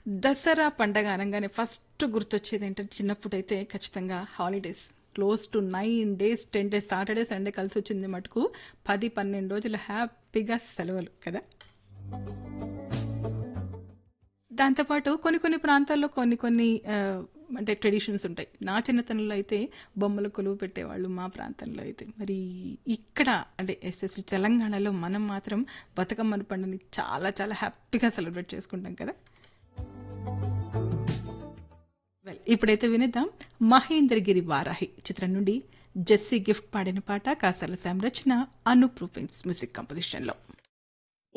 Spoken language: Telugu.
దసరా పండగ అనగానే ఫస్ట్ గుర్తొచ్చేది ఏంటంటే చిన్నప్పుడైతే ఖచ్చితంగా holidays close to nine days ten days Saturday Sunday కలిసి వచ్చింది మటుకు పది పన్నెండు రోజులు హ్యాపీగా సెలవులు కదా దాంతోపాటు కొన్ని కొన్ని ప్రాంతాల్లో కొన్ని కొన్ని ఆ, అంటే ట్రెడిషన్స్ ఉంటాయి నా చిన్నతనంలో అయితే బొమ్మల కొలువు పెట్టేవాళ్ళు మా ప్రాంతంలో అయితే మరి ఇక్కడ అంటే ఎస్పెషల్లీ తెలంగాణలో మనం మాత్రం బతుకమ్మన పండుగని చాలా చాలా హ్యాపీగా సెలబ్రేట్ చేసుకుంటాం కదా వెల్ ఇప్పుడైతే వినేద్దాం మహేంద్రగిరి వారాహి చిత్రం నుండి జెస్సీ గిఫ్ట్ పాడిన పాట కాసర్ల శామ్ రచన అనూప్ రూపెన్స్ మ్యూజిక్ కంపోజిషన్లో